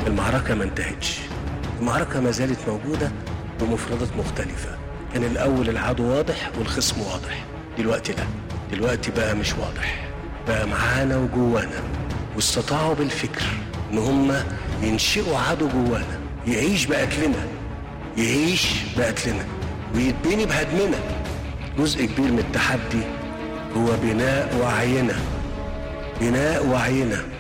المعركة ما انتهتش المعركة ما زالت موجودة بمفردات مختلفة كان الأول العدو واضح والخصم واضح دلوقتي لا دلوقتي بقى مش واضح بقى معانا وجوانا واستطاعوا بالفكر ان هم ينشئوا عدو جوانا يعيش بأكلنا يعيش بأكلنا ويتبني بهدمنا جزء كبير من التحدي هو بناء وعينا بناء وعينا